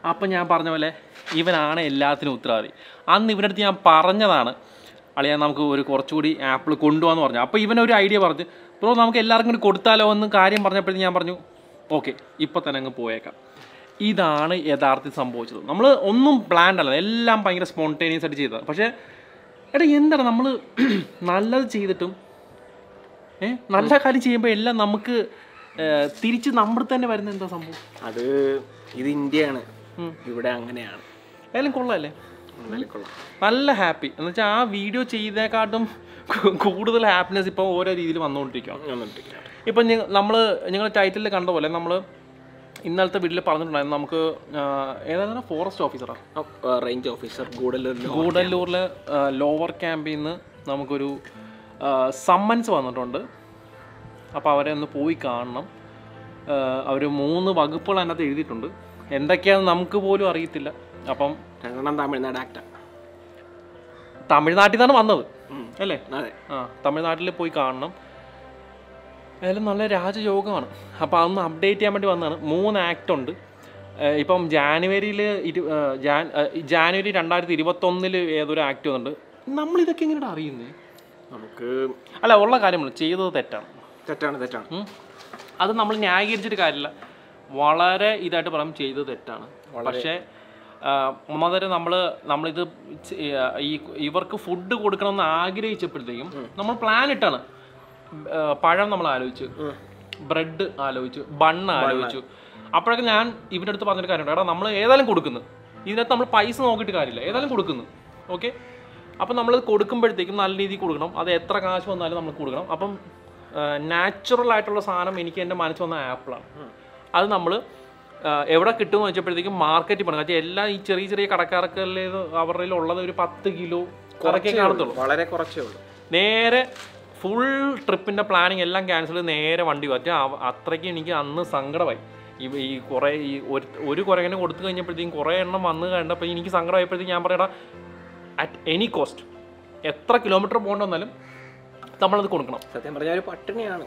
അപ്പം ഞാൻ പറഞ്ഞ പോലെ ഇവനാണ് എല്ലാത്തിനും ഉത്തരവാദി അന്ന് ഇവൻ്റെ അടുത്ത് ഞാൻ പറഞ്ഞതാണ് അളിയാ നമുക്ക് ഒരു കുറച്ചുകൂടി ആപ്പിൾ കൊണ്ടുപോകാന്ന് പറഞ്ഞു അപ്പോൾ ഇവനൊരു ഐഡിയ പറഞ്ഞു ബ്രോ നമുക്ക് എല്ലാവർക്കും കൂടി കൊടുത്താലോ എന്ന് കാര്യം പറഞ്ഞപ്പോഴത്തേക്ക് ഞാൻ പറഞ്ഞു ഓക്കെ ഇപ്പം തന്നെ അങ്ങ് പോയേക്കാം ഇതാണ് യഥാർത്ഥത്തിൽ സംഭവിച്ചത് നമ്മൾ ഒന്നും പ്ലാൻഡ് അല്ല എല്ലാം ഭയങ്കര സ്പോണ്ടേനിയസ് ആയിട്ട് ചെയ്തത് പക്ഷേ എടാ എന്താണ് നമ്മൾ നല്ലത് ചെയ്തിട്ടും ഏ നല്ല കാര്യം ചെയ്യുമ്പോൾ എല്ലാം നമുക്ക് ഏ, തിരിച്ച് നമ്മുടെ തന്നെ വരുന്ന എന്താ സംഭവം അത് ഇത് ഇന്ത്യയാണ് ഇവിടെ അങ്ങനെയാണ് ഏതായാലും കൊള്ളാല്ലേ എന്തായാലും കൊള്ളാം നല്ല ഹാപ്പി എന്ന് വെച്ചാൽ ആ വീഡിയോ ചെയ്തേക്കാട്ടും കു- കൂടുതൽ ഹാപ്പിനെസ് ഇപ്പോൾ ഓരോ രീതിയിൽ വന്നുകൊണ്ടിരിക്കുകയാണ് വന്നിട്ടില്ല ഇപ്പം നമ്മൾ നിങ്ങൾ ടൈറ്റിലിൽ കണ്ട പോലെ നമ്മൾ ഇന്നലത്തെ വീട്ടിൽ പറഞ്ഞിട്ടുണ്ടായിരുന്നു നമുക്ക് ആ, ഏതാണ് ഫോറസ്റ്റ് ഓഫീസറാ റേഞ്ച് ഓഫീസർ ഗൂഡല്ലൂരിലോ ഗൂഡല്ലൂരിലെ ലോവർ ക്യാമ്പിൽ നിന്ന് നമുക്കൊരു സമ്മൻസ് വന്നിട്ടുണ്ട് അപ്പോൾ അവരെ ഒന്ന് പോയി കാണണം അവർ മൂന്ന് വകുപ്പുകൾ അതിനകത്ത് എഴുതിയിട്ടുണ്ട് എന്തൊക്കെയാണെന്ന് നമുക്ക് പോലും അറിയത്തില്ല അപ്പം രണ്ടെണ്ണം തമിഴ്നാട് ആക്ടാ തമിഴ്നാട്ടിൽ നിന്നാണ് വന്നത് അല്ലേ അതെ ആ തമിഴ്നാട്ടിൽ പോയി കാണണം ഏതായാലും നല്ല രാജയോഗമാണ് അപ്പോൾ അതൊന്ന് അപ്ഡേറ്റ് ചെയ്യാൻ വേണ്ടി വന്നതാണ് മൂന്ന് ആക്ട് ഉണ്ട് ഏഹ് ഇപ്പം ജാനുവരിയിൽ ഇരു ഏഹ് ജാൻ ഏഹ് ജാനുവരി രണ്ടായിരത്തി ഇരുപത്തൊന്നിൽ ഏതൊരു ആക്ട് വന്നിട്ടുണ്ട് നമ്മളിതൊക്കെ എങ്ങനെയാണ് അറിയുന്നത് നമുക്ക് അല്ല ഉള്ള കാര്യങ്ങൾ ചെയ്തത് തെറ്റാണ് തെറ്റാണ് തെറ്റാണ് ഉം. അത് നമ്മൾ ന്യായീകരിച്ചിട്ട് കാര്യമില്ല വളരെ ഇതായിട്ട് പറയാം ചെയ്തത് തെറ്റാണ് പക്ഷേ ഒന്നാമതൊരു നമ്മൾ നമ്മളിത് ചെ- ഈ ഇവർക്ക് ഫുഡ് കൊടുക്കണമെന്ന് ആഗ്രഹിച്ചപ്പോഴത്തേക്കും നമ്മൾ പ്ലാൻ ഇട്ടാണ് ആ, പഴം നമ്മൾ ആലോചിച്ചു ബ്രെഡ് ആലോചിച്ചു ബണ്ണ് ആലോചിച്ചു അപ്പോഴൊക്കെ ഞാൻ ഇവരുടെ അടുത്ത് പറഞ്ഞൊരു കാര്യമുണ്ട് എടാ നമ്മൾ ഏതായാലും കൊടുക്കുന്നു ഇതിനകത്ത് നമ്മൾ പൈസ നോക്കിയിട്ട് കാര്യമില്ല ഏതായാലും കൊടുക്കുന്നു ഓക്കെ അപ്പം നമ്മൾ കൊടുക്കുമ്പോഴത്തേക്കും നല്ല രീതിയിൽ കൊടുക്കണം അത് എത്ര കാശ് വന്നാലും നമ്മൾ കൊടുക്കണം അപ്പം നാച്ചുറൽ ആയിട്ടുള്ള സാധനം എനിക്ക് എൻ്റെ മനസ്സിൽ വന്ന ആപ്പിളാണ് അത് നമ്മൾ എവിടെ കിട്ടുമെന്ന് വെച്ചപ്പോഴത്തേക്കും മാർക്കറ്റിൽ പോകണം കാരണം എല്ലാ ഈ ചെറിയ ചെറിയ കടക്കാർക്കല്ലേ അവരുടെ ഉള്ളത് ഒരു പത്ത് കിലോ അതൊക്കെ കാണത്തുള്ളൂ വളരെ കുറച്ചേ ഉള്ളൂ നേരെ ഫുൾ ട്രിപ്പിൻ്റെ പ്ലാനിങ് എല്ലാം ക്യാൻസൽ ചെയ്ത് നേരെ വണ്ടി പറ്റും അത്രയ്ക്ക് എനിക്ക് അന്ന് സങ്കടമായി ഈ ഈ കുറേ ഈ ഒരു ഒരു കുരങ്ങനെ കൊടുത്തു കഴിഞ്ഞപ്പോഴത്തേക്കും കുറേ എണ്ണം വന്ന് കണ്ടപ്പോൾ എനിക്ക് സങ്കടമായപ്പോഴത്തേക്കും ഞാൻ പറയടാ അറ്റ് എനി കോസ്റ്റ് എത്ര കിലോമീറ്റർ പോകേണ്ടി വന്നാലും നമ്മളത് കൊടുക്കണം സത്യം പറഞ്ഞാൽ ഒരു പട്ടിണിയാണ്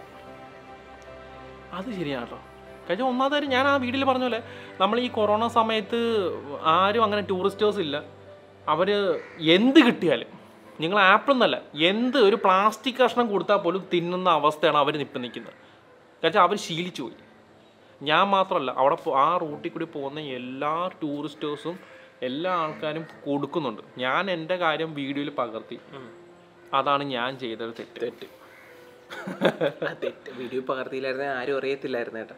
അത് ശരിയാണ് കേട്ടോ കഴിഞ്ഞ ഒന്നാമത്തെ കാര്യം ഞാൻ ആ വീഡിയോയിൽ പറഞ്ഞ പോലെ നമ്മൾ ഈ കൊറോണ സമയത്ത് ആരും അങ്ങനെ ടൂറിസ്റ്റേഴ്സ് ഇല്ല അവർ എന്ത് കിട്ടിയാലും നിങ്ങൾ ആപ്പിൾ എന്നല്ല എന്ത് ഒരു പ്ലാസ്റ്റിക് കഷ്ണം കൊടുത്താൽ പോലും തിന്നുന്ന അവസ്ഥയാണ് അവർ ഇപ്പം നിൽക്കുന്നത് കാരണം അവർ ശീലിച്ചു പോയി ഞാൻ മാത്രമല്ല അവിടെ പോ- ആ റൂട്ടിൽ കൂടി പോകുന്ന എല്ലാ ടൂറിസ്റ്റേഴ്സും എല്ലാ ആൾക്കാരും കൊടുക്കുന്നുണ്ട് ഞാൻ എൻ്റെ കാര്യം വീഡിയോയിൽ പകർത്തി അതാണ് ഞാൻ ചെയ്തൊരു തെറ്റ് തെറ്റ് ആ തെറ്റ് വീഡിയോ പകർത്തിയില്ലായിരുന്നെ ആരും അറിയത്തില്ലായിരുന്നു ഏട്ടാ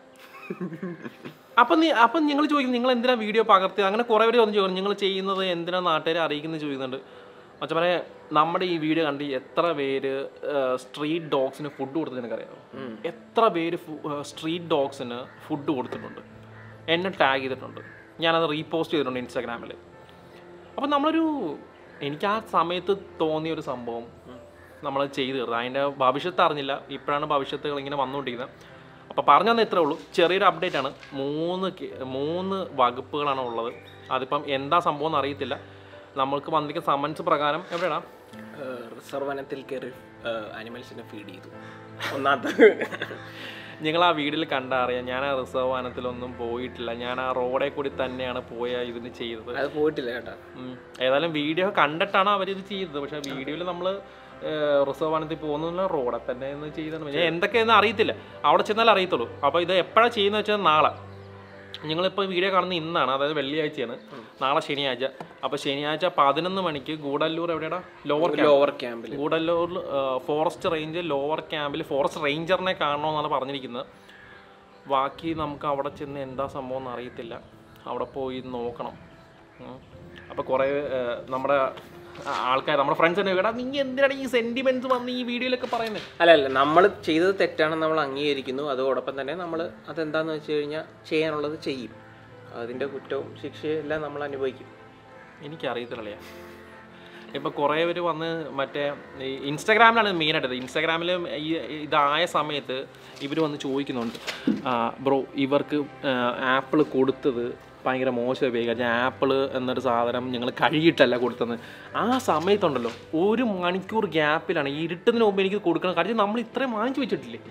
അപ്പം നീ അപ്പം നിങ്ങൾ ചോദിക്കും നിങ്ങൾ എന്തിനാ വീഡിയോ പകർത്തിയത് അങ്ങനെ കുറേ പേര് വന്ന് ചോദിക്കും നിങ്ങൾ ചെയ്യുന്നത് എന്തിനാ നാട്ടുകാരെ അറിയിക്കുന്നത് ചോദിക്കുന്നുണ്ട് മച്ചമനെ നമ്മുടെ ഈ വീഡിയോ കണ്ട് എത്ര പേര് സ്ട്രീറ്റ് ഡോഗ്സിന് ഫുഡ് കൊടുത്തത് നിനക്കറിയാമോ എത്ര പേര് സ്ട്രീറ്റ് ഡോഗ്സിന് ഫുഡ് കൊടുത്തിട്ടുണ്ട് എന്നെ ടാഗ് ചെയ്തിട്ടുണ്ട് ഞാനത് റീപോസ്റ്റ് ചെയ്തിട്ടുണ്ട് ഇൻസ്റ്റാഗ്രാമിൽ അപ്പം നമ്മളൊരു എനിക്ക് ആ സമയത്ത് തോന്നിയ ഒരു സംഭവം നമ്മൾ ചെയ്തു തീർന്നു അതിൻ്റെ ഭവിഷ്യത്ത് അറിഞ്ഞില്ല ഇപ്പോഴാണ് ഭവിഷ്യത്തുകൾ ഇങ്ങനെ വന്നുകൊണ്ടിരിക്കുന്നത് അപ്പോൾ പറഞ്ഞു തന്നെ ഇത്രേ ഉള്ളൂ ചെറിയൊരു അപ്ഡേറ്റ് ആണ് മൂന്ന് കെ- മൂന്ന് വകുപ്പുകളാണ് ഉള്ളത് അതിപ്പം എന്താ സംഭവം എന്ന് അറിയത്തില്ല നമ്മൾക്ക് വന്നിരിക്കുന്ന സമൻസ് പ്രകാരം എവിടെയാണ് റിസർവ് വനത്തിൽ കയറി ആനിമൽസിനെ ഫീഡ് ചെയ്തു ഒന്നാമത്തെ നിങ്ങൾ ആ വീഡിയോയിൽ കണ്ടാ അറിയാം ഞാൻ ആ റിസർവ് വനത്തിലൊന്നും പോയിട്ടില്ല ഞാൻ ആ റോഡേ കൂടി തന്നെയാണ് പോയ ഇതിന് ചെയ്തത് അത് പോയിട്ടില്ല കേട്ടാ ഉം. ഏതായാലും വീഡിയോ കണ്ടിട്ടാണ് അവരിത് ചെയ്തത് പക്ഷെ വീഡിയോയിൽ നമ്മൾ റിസർവ് വനത്തിൽ പോകുന്നില്ല റോഡിൽ തന്നെ എന്ന് ചെയ്താണ് ഞാൻ എന്തൊക്കെയെന്ന് അറിയത്തില്ല അവിടെ ചെന്നാൽ അറിയത്തുള്ളൂ അപ്പോൾ ഇത് എപ്പോഴാണ് ചെയ്യുന്നത് വെച്ചാൽ നാളെ നിങ്ങളിപ്പോൾ വീഡിയോ കാണുന്ന ഇന്നാണ് അതായത് വെള്ളിയാഴ്ചയാണ് നാളെ ശനിയാഴ്ച അപ്പോൾ ശനിയാഴ്ച പതിനൊന്ന് മണിക്ക് ഗൂഡല്ലൂർ എവിടെയാണ് ലോവർ ലോവർ ക്യാമ്പിൽ ഗൂഡല്ലൂരിൽ ഫോറസ്റ്റ് റേഞ്ച് ലോവർ ക്യാമ്പിൽ ഫോറസ്റ്റ് റേഞ്ചറിനെ കാണണമെന്നാണ് പറഞ്ഞിരിക്കുന്നത് ബാക്കി നമുക്ക് അവിടെ ചെന്ന് എന്താ സംഭവം എന്ന് അറിയത്തില്ല അവിടെ പോയി നോക്കണം അപ്പോൾ കുറേ ഏഹ്, നമ്മുടെ ആൾക്കാർ നമ്മുടെ ഫ്രണ്ട്സ് തന്നെ എടാ നീ എന്തിനാണ് ഈ സെന്റിമെന്റ്സ് വന്ന് ഈ വീഡിയോയിലൊക്കെ പറയുന്നത് അല്ല അല്ല നമ്മൾ ചെയ്തത് തെറ്റാണെന്ന് നമ്മൾ അംഗീകരിക്കുന്നു അതോടൊപ്പം തന്നെ നമ്മൾ അതെന്താന്ന് വെച്ച് കഴിഞ്ഞാൽ ചെയ്യാനുള്ളത് ചെയ്യും അതിൻ്റെ കുറ്റവും ശിക്ഷയും എല്ലാം നമ്മൾ അനുഭവിക്കും എനിക്കറിയത്തില്ലല്ലേ ഇപ്പൊ കുറേ പേര് വന്ന് മറ്റേ ഈ ഇൻസ്റ്റാഗ്രാമിലാണ് മെയിനായിട്ട് ഇൻസ്റ്റാഗ്രാമിൽ ഈ ഇതായ സമയത്ത് ഇവർ വന്ന് ചോദിക്കുന്നുണ്ട് ബ്രോ ഇവർക്ക് ആപ്പിൾ കൊടുത്തത് ഭയങ്കര മോശം ഉപയോഗിക്കുക ആപ്പിൾ എന്നൊരു സാധനം ഞങ്ങൾ കഴുകിയിട്ടല്ല കൊടുത്തത് ആ സമയത്തുണ്ടല്ലോ ഒരു മണിക്കൂർ ഗ്യാപ്പിലാണ് ഈ ഇരുട്ടുന്നതിന് മുമ്പ് എനിക്ക് കൊടുക്കണം കാര്യം നമ്മൾ ഇത്രയും വാങ്ങിച്ചു വെച്ചിട്ടില്ലേ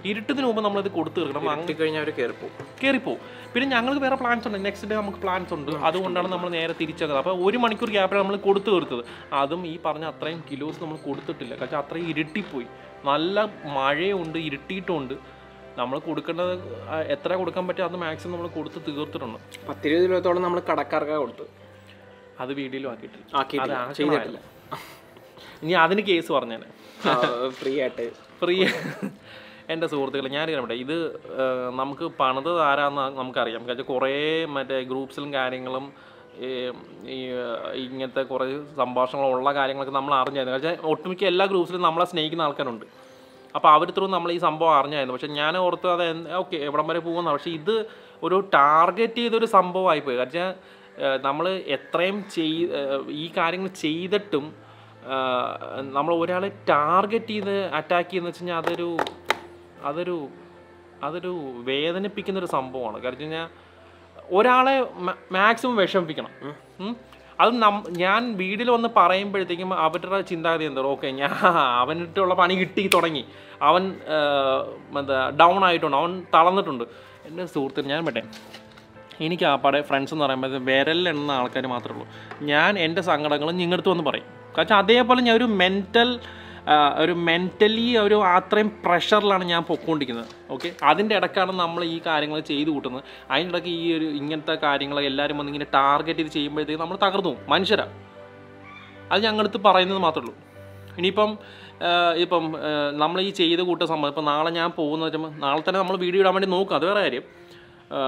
ഇരുട്ടത്തിന് മുമ്പ് നമ്മളിത് കൊടുത്തു തീർക്കണം അങ്ങനെ കഴിഞ്ഞാൽ അവർ കയറിപ്പോവും കയറിപ്പോവും പിന്നെ ഞങ്ങൾക്ക് വേറെ പ്ലാൻസ് ഉണ്ട് നെക്സ്റ്റ് ഡേ നമുക്ക് പ്ലാൻസ് ഉണ്ട് അതുകൊണ്ടാണ് നമ്മൾ നേരെ തിരിച്ചത് അപ്പോൾ ഒരു മണിക്കൂർ ഗ്യാപ്പിലാണ് നമ്മൾ കൊടുത്തു തീർത്തത് അതും ഈ പറഞ്ഞ അത്രയും കിലോസ് നമ്മൾ കൊടുത്തിട്ടില്ല കാരണം അത്രയും ഇരുട്ടിപ്പോയി നല്ല മഴയുണ്ട് ഇരുട്ടിയിട്ടുമുണ്ട് നമ്മൾ കൊടുക്കേണ്ടത് ആ, എത്ര കൊടുക്കാൻ പറ്റും അത് മാക്സിമം നമ്മൾ കൊടുത്ത് തീർത്തിട്ടുണ്ട് പത്തിരുപത് കിലോത്തോളം നമ്മൾ കടക്കാർക്കാണ് കൊടുത്തു അത് വീഡിയോയിലും ആക്കിയിട്ടില്ല ആക്കിയിട്ടില്ല അത് ചെയ്തിട്ടില്ല ഇനി അതിന് കേസ് പറഞ്ഞേനെ ഫ്രീ ആയിട്ട് ഫ്രീ എൻ്റെ സുഹൃത്തുക്കളെ ഞാൻ പറയട്ടെ ഇത് ആ, നമുക്ക് പണിത് ആരാന്ന് നമുക്കറിയാം കാരണം കുറേ മറ്റേ ഗ്രൂപ്പ്സിലും കാര്യങ്ങളും ഈ ഈ ആ, ഇങ്ങനത്തെ കുറേ സംഭാഷണങ്ങളുള്ള കാര്യങ്ങളൊക്കെ നമ്മൾ അറിഞ്ഞായിരുന്നു കാരണം ഒട്ടുമിക്ക എല്ലാ ഗ്രൂപ്പ്സിലും നമ്മളെ സ്നേഹിക്കുന്ന ആൾക്കാരുണ്ട് അപ്പോൾ അവർ ത്രൂ നമ്മൾ ഈ സംഭവം അറിഞ്ഞായിരുന്നു പക്ഷെ ഞാൻ ഓർത്ത് അത് ഓക്കെ എവിടം വരെ പോകുന്ന പക്ഷേ ഇത് ഒരു ടാർഗറ്റ് ചെയ്തൊരു സംഭവമായിപ്പോയി കാരണം നമ്മൾ എത്രയും ചെയ് ഈ കാര്യങ്ങൾ ചെയ്തിട്ടും നമ്മൾ ഒരാളെ ടാർഗറ്റ് ചെയ്ത് അറ്റാക്ക് ചെയ്യുന്ന വെച്ച് കഴിഞ്ഞാൽ അതൊരു അതൊരു അതൊരു വേദനിപ്പിക്കുന്ന ഒരു സംഭവമാണ് കാരണം വെച്ച് കഴിഞ്ഞാൽ ഒരാളെ മാക്സിമം വിഷമിപ്പിക്കണം ഉം. അത് നം ഞാൻ വീട്ടിൽ വന്ന് പറയുമ്പോഴത്തേക്കും അവരുടെ ചിന്താഗതി എന്താ ഓക്കെ ഞാൻ അവനിട്ടുള്ള പണി കിട്ടി തുടങ്ങി അവൻ ആ, എന്താ ഡൗൺ ആയിട്ടുണ്ട് അവൻ തളർന്നിട്ടുണ്ട് എൻ്റെ സുഹൃത്തിന് ഞാൻ പറ്റേ എനിക്ക് ആ പടെ ഫ്രണ്ട്സ് എന്ന് പറയുമ്പോൾ വിരലിലെണ്ണ ആൾക്കാർ മാത്രമേ ഉള്ളൂ ഞാൻ എൻ്റെ സങ്കടങ്ങൾ നിങ്ങളടുത്ത് വന്ന് പറയും കാരണം അതേപോലെ ഞാൻ ഒരു മെൻറ്റൽ ഒരു മെൻ്റലി ഒരു അത്രയും പ്രഷറിലാണ് ഞാൻ പൊക്കോണ്ടിരിക്കുന്നത് ഓക്കെ അതിൻ്റെ ഇടക്കാണ് നമ്മൾ ഈ കാര്യങ്ങൾ ചെയ്തു കൂട്ടുന്നത് അതിൻ്റെ ഇടയ്ക്ക് ഈ ഒരു ഇങ്ങനത്തെ കാര്യങ്ങൾ എല്ലാവരും വന്ന് ഇങ്ങനെ ടാർഗറ്റ് ചെയ്ത് ചെയ്യുമ്പോഴത്തേക്ക് നമ്മൾ തകർന്നു പോകും മനുഷ്യരാ അത് ഞങ്ങളടുത്ത് പറയുന്നത് മാത്രമേ ഉള്ളൂ ഇനിയിപ്പം ആ, ഇപ്പം നമ്മൾ ഈ ചെയ്ത് കൂട്ട സംഭവം ഇപ്പം നാളെ ഞാൻ പോകുന്ന വെച്ചാൽ നാളെ തന്നെ നമ്മൾ വീഡിയോ ഇടാൻ വേണ്ടി നോക്കും അത് വേറെ കാര്യം ആ,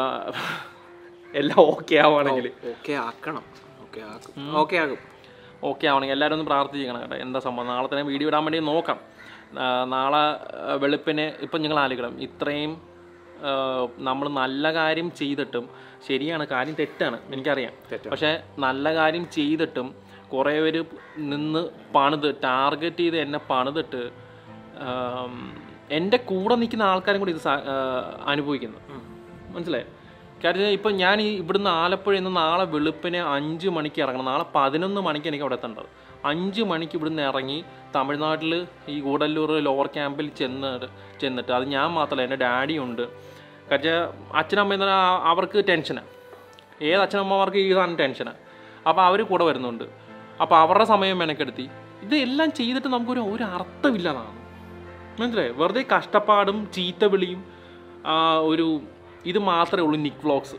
എല്ലാം ഓക്കെ ആവുകയാണെങ്കിൽ ഓക്കെ ആക്കണം ഓക്കെ ആക്കും ഓക്കെ ആകും ഓക്കെ ആവണമെങ്കിൽ എല്ലാവരും ഒന്ന് പ്രാർത്ഥിക്കണം കേട്ടോ എന്താ സംഭവം നാളെ തന്നെ വീഡിയോ ഇടാൻ വേണ്ടി നോക്കാം ആ, നാളെ ആ, വെളുപ്പിന് ഇപ്പം നിങ്ങൾ ആലോചിക്കണം ഇത്രയും നമ്മൾ നല്ല കാര്യം ചെയ്തിട്ടും ശരിയാണ് കാര്യം തെറ്റാണ് എനിക്കറിയാം തെറ്റാണ്. പക്ഷേ നല്ല കാര്യം ചെയ്തിട്ടും കുറേ പേര് നിന്ന് പണിത് ടാർഗറ്റ് ചെയ്ത് എന്നെ പണിതിട്ട് ആം, എൻ്റെ കൂടെ നിൽക്കുന്ന ആൾക്കാരും കൂടി ഇത് സ- ആ, അനുഭവിക്കുന്നു മനസ്സിലായോ കാര്യം ഇപ്പം ഞാൻ ഈ ഇവിടുന്ന് ആലപ്പുഴയിൽ നിന്ന് നാളെ വെളുപ്പിന് അഞ്ച് മണിക്ക് ഇറങ്ങണം നാളെ പതിനൊന്ന് മണിക്ക് എനിക്ക് അവിടെ എത്തേണ്ടത് അഞ്ച് മണിക്ക് ഇവിടുന്ന് ഇറങ്ങി തമിഴ്നാട്ടിൽ ഈ ഗൂഡല്ലൂർ ലോവർ ക്യാമ്പിൽ ചെന്ന് ചെന്നിട്ട് അത് ഞാൻ മാത്രമല്ല എൻ്റെ ഡാഡി ഉണ്ട് കാര്യം അച്ഛനമ്മ എന്ന് പറഞ്ഞാൽ അവർക്ക് ടെൻഷനാണ് ഏത് അച്ഛനമ്മമാർക്ക് ഈ സാധനം ടെൻഷനാണ് അപ്പോൾ അവർ കൂടെ വരുന്നുണ്ട് അപ്പോൾ അവരുടെ സമയം മെനക്കെടുത്തി ഇതെല്ലാം ചെയ്തിട്ട് നമുക്കൊരു ഒരു അർത്ഥമില്ലാതാണ് മനസ്സിലായോ വെറുതെ കഷ്ടപ്പാടും ചീത്ത വിളിയും ആ, ഒരു ഇത് മാത്രമേ ഉള്ളൂ നിക് വ്ളോഗ്സ്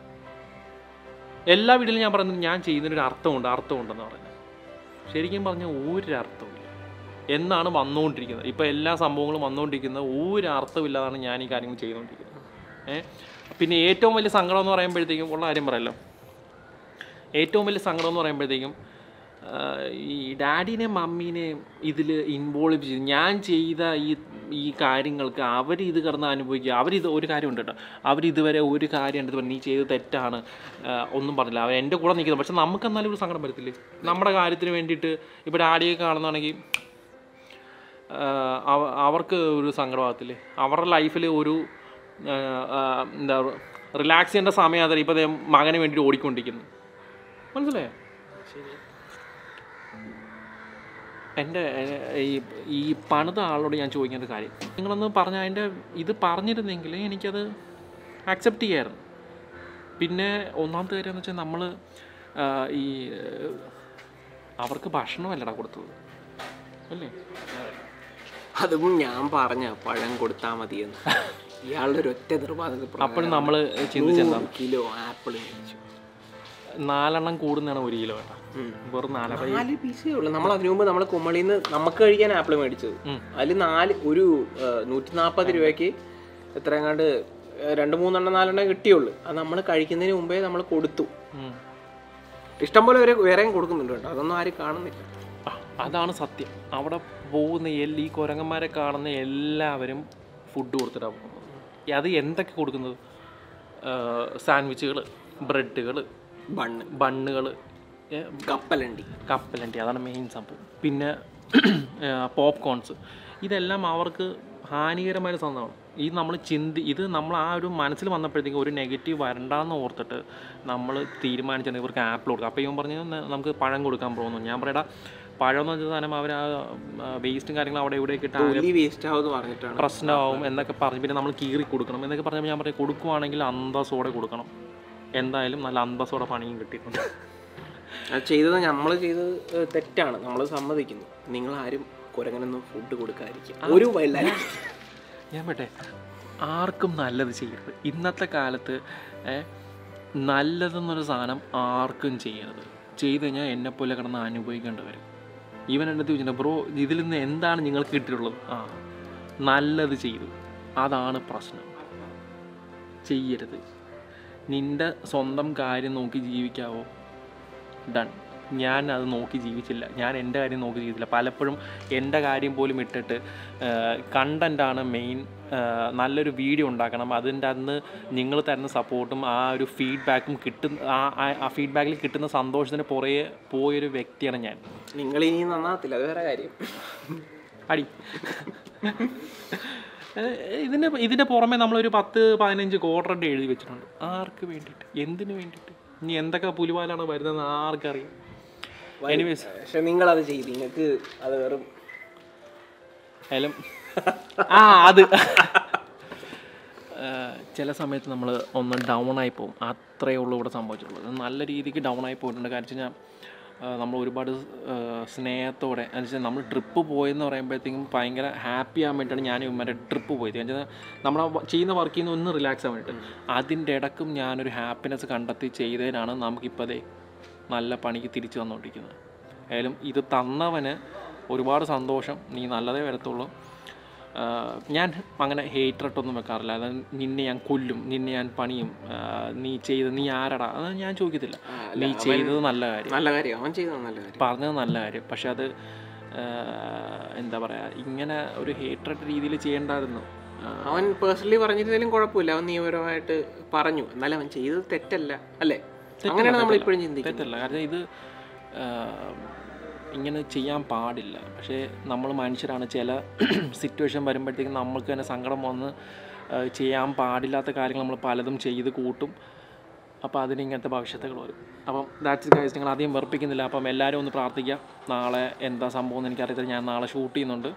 എല്ലാ വീട്ടിലും ഞാൻ പറയുന്നത് ഞാൻ ചെയ്യുന്നതിനൊരു അർത്ഥമുണ്ട് അർത്ഥമുണ്ടെന്ന് പറയുന്നത് ശരിക്കും പറഞ്ഞാൽ ഒരു അർത്ഥമില്ല എന്നാണ് വന്നുകൊണ്ടിരിക്കുന്നത് ഇപ്പോൾ എല്ലാ സംഭവങ്ങളും വന്നുകൊണ്ടിരിക്കുന്നത് ഒരു അർത്ഥമില്ലാതാണ് ഞാൻ ഈ കാര്യങ്ങൾ ചെയ്തുകൊണ്ടിരിക്കുന്നത് ഏ പിന്നെ ഏറ്റവും വലിയ സങ്കടം എന്ന് പറയുമ്പോഴത്തേക്കും ഉള്ള കാര്യം പറയല്ലോ ഏറ്റവും വലിയ സങ്കടം എന്ന് പറയുമ്പോഴത്തേക്കും ആ, ഈ ഡാഡിനെ മമ്മീനെ ഇതിൽ ഇൻവോൾവ് ചെയ്ത് ഞാൻ ചെയ്ത ഈ ഈ കാര്യങ്ങൾക്ക് അവർ ഇത് കിടന്ന് അനുഭവിക്കുക അവരിത് ഒരു കാര്യമുണ്ട് കേട്ടോ അവരിതുവരെ ഒരു കാര്യം ഉണ്ട് നീ ചെയ്തത് തെറ്റാണ് ആ, ഒന്നും പറഞ്ഞില്ല അവർ എൻ്റെ കൂടെ നിൽക്കുന്നത് പക്ഷെ നമുക്ക് എന്നാലും ഒരു സങ്കടം വരത്തില്ലേ നമ്മുടെ കാര്യത്തിന് വേണ്ടിയിട്ട് ഇപ്പോൾ ഡാഡിയെ കാണുന്നതാണെങ്കിൽ ആഹ് അവ- അവർക്ക് ഒരു സങ്കടമാകത്തില്ലേ അവരുടെ ലൈഫിൽ ഒരു ആഹ് ആഹ് എന്താ റിലാക്സ് ചെയ്യേണ്ട സമയം അതല്ല ഇപ്പോൾ മകന് വേണ്ടി ഓടിക്കൊണ്ടിരിക്കുന്നു മനസ്സിലായോ എൻ്റെ ഏഹ്, ഈ ഈ പണിത ആളോട് ഞാൻ ചോദിക്കേണ്ട ഒരു കാര്യം നിങ്ങളൊന്ന് പറഞ്ഞ അതിൻ്റെ ഇത് പറഞ്ഞിരുന്നെങ്കിൽ എനിക്കത് അക്സെപ്റ്റ് ചെയ്യായിരുന്നു പിന്നെ ഒന്നാമത്തെ കാര്യം എന്ന് വെച്ചാൽ നമ്മൾ ഈ ഏഹ്, അവർക്ക് ഭക്ഷണമല്ലടാ കൊടുത്തത് അല്ലേ അതും ഞാൻ പറഞ്ഞ പഴം കൊടുത്താൽ മതിയെന്ന് ഇയാളുടെ ഒരു ഒറ്റ നിർബാധക അപ്പോഴും നമ്മൾ ചിന്തിച്ചെന്താ കിലോ ആപ്പിൾ മേടിച്ചു നാലെണ്ണം കൂടുന്നതാണ് ഒരു കിലോ കേട്ടോ ഉം. വെറും നാല് അപ്പം നാല് പീസേ ഉള്ളൂ നമ്മൾ അതിനു മുമ്പ് നമ്മൾ കുമ്മളിന്ന് നമുക്ക് കഴിക്കാൻ ആപ്പിൾ മേടിച്ചത് ഉം. അതിൽ നാല് ഒരു നൂറ്റി നാൽപ്പത് രൂപയ്ക്ക് എത്ര എങ്ങാണ്ട് ഏഹ്, രണ്ട് മൂന്നെണ്ണം നാലെണ്ണം കിട്ടിയുള്ളൂ അത് നമ്മൾ കഴിക്കുന്നതിന് മുമ്പേ നമ്മൾ കൊടുത്തു ഉം. ഇഷ്ടംപോലെ വരെ വേറെയും കൊടുക്കുന്നുണ്ട് കേട്ടോ അതൊന്നും ആരും കാണുന്നില്ല ആ, അതാണ് സത്യം അവിടെ പോകുന്ന എല്ലാ ഈ കുരങ്ങന്മാരെ കാണുന്ന എല്ലാവരും ഫുഡ് കൊടുത്തിട്ടാണ് പോകുന്നത് ഈ അത് എന്തൊക്കെ കൊടുക്കുന്നത് സാൻഡ്വിച്ചുകൾ ബ്രെഡുകൾ ബണ്ണ് ബണ്ണുകൾ കപ്പലണ്ടി കപ്പലണ്ടി അതാണ് മെയിൻ സംഭവം പിന്നെ പോപ്കോൺസ് ഇതെല്ലാം അവർക്ക് ഹാനികരമായ ഒരു സംഭവമാണ് ഈ നമ്മൾ ചിന്തി ഇത് നമ്മൾ ആ ഒരു മനസ്സിൽ വന്നപ്പോഴത്തേക്കും ഒരു നെഗറ്റീവ് വരണ്ടാന്ന് ഓർത്തിട്ട് നമ്മൾ തീരുമാനിച്ചാണ് ഇവർക്ക് ആപ്പിൾ കൊടുക്കുക അപ്പോൾ ഇവൻ പറഞ്ഞു "ന- നമുക്ക് പഴം കൊടുക്കാൻ പോകുന്നു ഞാൻ പറയടാ പഴം എന്ന് വെച്ച സാധനം അവർ ആ വേസ്റ്റും കാര്യങ്ങളും അവിടെ ഇവിടെയൊക്കെ ഇട്ട് ആകെ തൊലി വേസ്റ്റ് ആവുമെന്ന് പറഞ്ഞിട്ടാണ് പ്രശ്നമാവും എന്നൊക്കെ പറഞ്ഞ് പിന്നെ നമ്മൾ കീറി കൊടുക്കണം എന്നൊക്കെ പറഞ്ഞപ്പോൾ ഞാൻ പറയും കൊടുക്കുവാണെങ്കിൽ അന്തസ്സോടെ കൊടുക്കണം എന്തായാലും നല്ല അന്തസ്സോടെ പണിയും കിട്ടിയിട്ടുണ്ട് അത് ചെയ്തത് നമ്മൾ ചെയ്തത് ഏഹ്, തെറ്റാണ് നമ്മൾ സമ്മതിക്കുന്നു നിങ്ങൾ ആരും കുരങ്ങനൊന്നും ഫുഡ് കൊടുക്കാതിരിക്കും ഒരു വല്ല ഞാൻ പറ്റേ ആർക്കും നല്ലത് ചെയ്യരുത് ഇന്നത്തെ കാലത്ത് ഏ, നല്ലതെന്നൊരു സാധനം ആർക്കും ചെയ്യരുത് ചെയ്ത് കഴിഞ്ഞാൽ എന്നെപ്പോലെ കിടന്ന് അനുഭവിക്കേണ്ടി വരും ഇവൻ എൻ്റെ അടുത്ത് ചോദിച്ചിട്ടുണ്ട് ബ്രോ ഇതിൽ നിന്ന് എന്താണ് നിങ്ങൾക്ക് കിട്ടിയിട്ടുള്ളത് ആ നല്ലത് ചെയ്തു അതാണ് പ്രശ്നം ചെയ്യരുത് നിൻ്റെ സ്വന്തം കാര്യം നോക്കി ജീവിക്കാവോ ഡൺ ഞാൻ അത് നോക്കി ജീവിച്ചില്ല ഞാൻ എൻ്റെ കാര്യം നോക്കി ജീവിച്ചില്ല പലപ്പോഴും എൻ്റെ കാര്യം പോലും ഇട്ടിട്ട് കണ്ടൻ്റാണ് മെയിൻ നല്ലൊരു വീഡിയോ ഉണ്ടാക്കണം അതിൻ്റെ അന്ന് നിങ്ങൾ തരുന്ന സപ്പോർട്ടും ആ ഒരു ഫീഡ്ബാക്കും കിട്ടുന്ന ആ ആ- ആ ഫീഡ്ബാക്കിൽ കിട്ടുന്ന സന്തോഷത്തിന് പുറകെ പോയൊരു വ്യക്തിയാണ് ഞാൻ നിങ്ങൾ ഇനി നന്നാകത്തില്ല അത് വേറെ കാര്യം അടി ഏഹ് ഇതിൻ്റെ ഇതിൻ്റെ പുറമെ നമ്മളൊരു പത്ത് പതിനഞ്ച് കോഡറഡ് എഴുതി വെച്ചിട്ടുണ്ട് ആർക്ക് വേണ്ടിയിട്ട് എന്തിനു വേണ്ടിയിട്ട് ഇനി എന്തൊക്കെ പുലിവാലാണ് വരുന്നതെന്ന് ആർക്കറിയാം എനിവേസ് പക്ഷെ നിങ്ങളത് ചെയ്തു നിങ്ങൾക്ക് അത് വെറും ഏലം ആ അത് ഏഹ് ചില സമയത്ത് നമ്മൾ ഒന്ന് ഡൗൺ ആയി പോകും അത്രയേ ഉള്ളൂ ഇവിടെ സംഭവിച്ചിട്ടുള്ളത് നല്ല രീതിക്ക് ഡൗൺ ആയി പോയിട്ടുണ്ട് കാരണം വെച്ച് കഴിഞ്ഞാൽ നമ്മൾ ഒരുപാട് ഏഹ് സ്നേഹത്തോടെ എന്ന് വെച്ചാൽ നമ്മൾ ട്രിപ്പ് പോയെന്ന് പറയുമ്പോഴത്തേക്കും ഭയങ്കര ഹാപ്പി ആകാൻ വേണ്ടിയിട്ടാണ് ഞാൻ ഇവന്മാരെ ട്രിപ്പ് പോയത് എന്ന് വെച്ചാൽ നമ്മൾ ചെയ്യുന്ന വർക്കിൽ നിന്ന് ഒന്ന് റിലാക്സ് ആവാൻ വേണ്ടിയിട്ട് അതിൻ്റെ ഇടക്കും ഞാനൊരു ഹാപ്പിനെസ് കണ്ടെത്തി ചെയ്തതിനാണ് നമുക്കിപ്പോൾ അതെ നല്ല പണിക്ക് തിരിച്ചു വന്നുകൊണ്ടിരിക്കുന്നത് ഏതായാലും ഇത് തന്നവന് ഒരുപാട് സന്തോഷം നീ നല്ലതേ വരത്തുള്ളൂ ആഹ് ഞാൻ അങ്ങനെ ഹേറ്ററട്ടൊന്നും വെക്കാറില്ല അതായത് നിന്നെ ഞാൻ കൊല്ലും നിന്നെ ഞാൻ പണിയും ആഹ് നീ ചെയ്ത് നീ ആരടാ അത് ഞാൻ ചോദിക്കത്തില്ല നീ ചെയ്തത് നല്ല കാര്യം നല്ല കാര്യം അവൻ ചെയ്തത് നല്ല കാര്യം പറഞ്ഞത് നല്ല കാര്യം പക്ഷെ അത് ആഹ് എന്താ പറയുക ഇങ്ങനെ ഒരു ഹേറ്റഡ് രീതിയിൽ ചെയ്യണ്ടായിരുന്നു ആഹ് അവൻ പേഴ്സണലി പറഞ്ഞിരുന്നാലും കുഴപ്പമില്ല അവൻ നിയമപരമായിട്ട് പറഞ്ഞു എന്നാലും അവൻ ചെയ്തത് തെറ്റല്ല അല്ലേ അങ്ങനെയാണ് നമ്മൾ ഇപ്പോഴും ചിന്തിക്കുന്നത് തെറ്റല്ല കാരണം ഇത് ആഹ്, ഇങ്ങനെ ചെയ്യാൻ പാടില്ല പക്ഷേ നമ്മൾ മനുഷ്യരാണ് ചില സിറ്റുവേഷൻ വരുമ്പോഴത്തേക്കും നമ്മൾക്ക് തന്നെ സങ്കടം വന്ന് ആഹ്, ചെയ്യാൻ പാടില്ലാത്ത കാര്യങ്ങൾ നമ്മൾ പലതും ചെയ്ത് കൂട്ടും അപ്പോൾ അതിന് ഇങ്ങനത്തെ ഭവിഷ്യത്തുകൾ വരും അപ്പം ദാറ്റ്സ് ഗൈസ് നിങ്ങൾ അധികം വെറുപ്പിക്കുന്നില്ല അപ്പം എല്ലാവരും ഒന്ന് പ്രാർത്ഥിക്കുക നാളെ എന്താ സംഭവം എന്ന് എനിക്കറിയത്തില്ല ഞാൻ നാളെ ഷൂട്ട് ചെയ്യുന്നുണ്ട്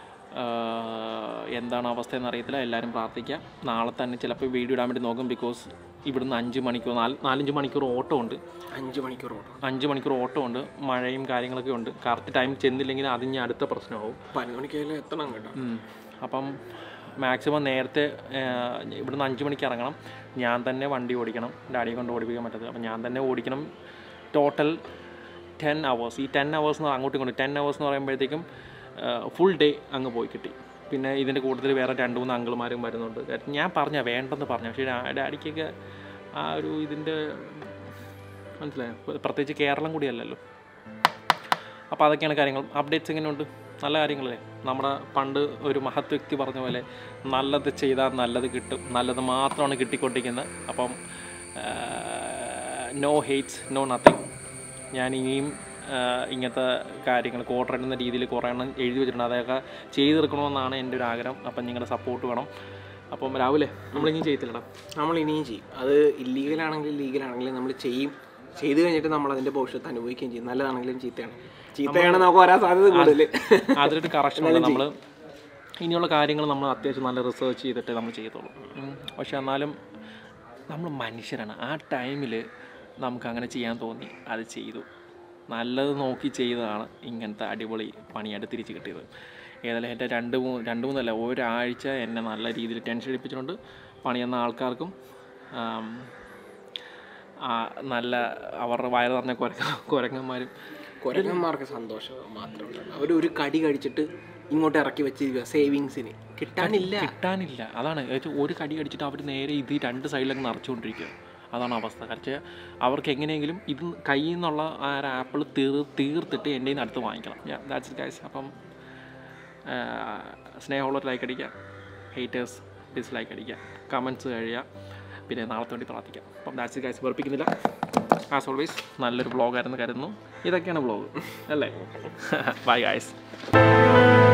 ആഹ്, എന്താണ് അവസ്ഥ എന്ന് അറിയത്തില്ല എല്ലാവരും പ്രാർത്ഥിക്കുക നാളെ തന്നെ ചിലപ്പോൾ വീഡിയോ ഇടാൻ വേണ്ടി നോക്കും ബിക്കോസ് ഇവിടുന്ന് അഞ്ച് മണിക്കൂർ നാല് നാലഞ്ച് മണിക്കൂർ ഓട്ടോ ഉണ്ട് അഞ്ച് മണിക്കൂർ ഓടും അഞ്ച് മണിക്കൂർ ഓട്ടോ ഉണ്ട് മഴയും കാര്യങ്ങളൊക്കെ ഉണ്ട് കറക്റ്റ് ടൈം ചെന്നില്ലെങ്കിൽ അതിന് അടുത്ത പ്രശ്നമാവും പതിനൊന്ന് മണിക്കെല്ലാം എത്തണം കേട്ടോ ഉം. അപ്പം മാക്സിമം നേരത്തെ ആ, ഇവിടുന്ന് അഞ്ച് മണിക്ക് ഇറങ്ങണം ഞാൻ തന്നെ വണ്ടി ഓടിക്കണം ഡാഡിയെ കൊണ്ട് ഓടിപ്പിക്കാൻ പറ്റത്തില്ല അപ്പം ഞാൻ തന്നെ ഓടിക്കണം ടോട്ടൽ ടെൻ അവേഴ്സ് ഈ ടെൻ അവേഴ്സ് എന്ന് അങ്ങോട്ടും ഇങ്ങോട്ടും ടെൻ അവേഴ്സ് എന്ന് പറയുമ്പോഴത്തേക്കും ഫുൾ ഡേ അങ്ങ് പോയി കിട്ടി പിന്നെ ഇതിൻ്റെ കൂട്ടത്തിൽ വേറെ രണ്ട് മൂന്ന് അങ്കിൾമാരും വരുന്നുണ്ട് കാര്യം ഞാൻ പറഞ്ഞ വേണ്ടെന്ന് പറഞ്ഞു പക്ഷേ ഡാ- ഡാഡിക്കൊക്കെ ആ ഒരു ഇതിൻ്റെ മനസ്സിലായോ പ്രത്യേകിച്ച് കേരളം കൂടിയല്ലല്ലോ അപ്പോൾ അതൊക്കെയാണ് കാര്യങ്ങൾ അപ്ഡേറ്റ്സ് എങ്ങനെയുണ്ട് നല്ല കാര്യങ്ങളല്ലേ നമ്മുടെ പണ്ട് ഒരു മഹത് വ്യക്തി പറഞ്ഞ പോലെ നല്ലത് ചെയ്താൽ നല്ലത് കിട്ടും നല്ലത് മാത്രമാണ് കിട്ടിക്കൊണ്ടിരിക്കുന്നത് അപ്പം നോ ഹെയ്റ്റ്സ് നോ നത്തിങ് ഞാൻ ഇനിയും ആ, ഇങ്ങനത്തെ കാര്യങ്ങൾ കോട്ടർ എന്ന രീതിയിൽ കുറേ എണ്ണം എഴുതി വെച്ചിട്ടുണ്ട് അതൊക്കെ ചെയ്തെടുക്കണമെന്നാണ് എൻ്റെ ഒരു ആഗ്രഹം അപ്പം നിങ്ങളുടെ സപ്പോർട്ട് വേണം അപ്പം രാവിലെ നമ്മളിനിയും ചെയ്യത്തില്ലടാ നമ്മൾ ഇനിയും ചെയ്യും അത് ഇല്ലീഗലാണെങ്കിലും ലീഗലാണെങ്കിലും നമ്മൾ ചെയ്യും ചെയ്ത് കഴിഞ്ഞിട്ട് നമ്മൾ അതിന്റെ ഭവിഷ്യത്ത് അനുഭവിക്കുകയും ചെയ്യും നല്ലതാണെങ്കിലും ചീത്തയാണ് ചീത്തയാണ് നമുക്ക് വരാൻ സാധ്യത കൂടുതൽ അതിലൊരു കറക്ഷൻ ഉണ്ട് നമ്മൾ ഇനിയുള്ള കാര്യങ്ങൾ നമ്മൾ അത്യാവശ്യം നല്ല റിസർച്ച് ചെയ്തിട്ടേ നമ്മൾ ചെയ്യത്തുള്ളൂ ഉം. പക്ഷെ എന്നാലും നമ്മൾ മനുഷ്യരാണ് ആ ടൈമിൽ നമുക്ക് അങ്ങനെ ചെയ്യാൻ തോന്നി അത് ചെയ്തു നല്ലത് നോക്കി ചെയ്തതാണ് ഇങ്ങനത്തെ അടിപൊളി പണിയായിട്ട് തിരിച്ച് കിട്ടിയത് ഏതായാലും എൻ്റെ രണ്ട് മൂന്ന് രണ്ട് മൂന്നല്ല ഒരാഴ്ച എന്നെ നല്ല രീതിയിൽ ടെൻഷൻ അടിപ്പിച്ചിട്ടുണ്ട് പണിയുന്ന ആൾക്കാർക്കും ആം, ആ, നല്ല അവരുടെ വയറ് നിറഞ്ഞ കുരങ്ങ കുരങ്ങന്മാരും കുരങ്ങന്മാർക്ക് സന്തോഷം മാത്രമല്ല അവർ ഒരു കടി കഴിച്ചിട്ട് ഇങ്ങോട്ട് ഇറക്കി വെച്ചിരിക്കുക സേവിങ്സിന് കിട്ടാനില്ല കിട്ടാനില്ല അതാണ് ഏച്ചാ ഒരു കടി അടിച്ചിട്ട് അവർ നേരെ ഇത് ഈ രണ്ട് സൈഡിലൊക്കെ നിറച്ചുകൊണ്ടിരിക്കുക അതാണ് അവസ്ഥ കാരണം അവർക്ക് എങ്ങനെയെങ്കിലും ഇത് കയ്യിൽ നിന്നുള്ള ആ ഒരു ആപ്പിൾ തീർ തീർത്തിട്ട് എൻ്റെ നിന്ന് അടുത്ത് വാങ്ങിക്കണം ദാറ്റ്സ് ഗൈസ് അപ്പം ആ, സ്നേഹമുള്ളവർ ലൈക്ക് അടിക്കുക ഹേറ്റേഴ്സ് ഡിസ്ലൈക്ക് അടിക്കുക കമൻസ് കഴിയുക പിന്നെ നാളത്തെ വേണ്ടി പ്രാർത്ഥിക്കാം അപ്പം ദാറ്റ്സ് ഗൈസ് വെറുപ്പിക്കുന്നില്ല ആസ് ഓൾവേസ് നല്ലൊരു വ്ളോഗായിരുന്നു കരുതുന്നു ഇതൊക്കെയാണ് വ്ളോഗ് അല്ലേ ബൈ ഗൈസ്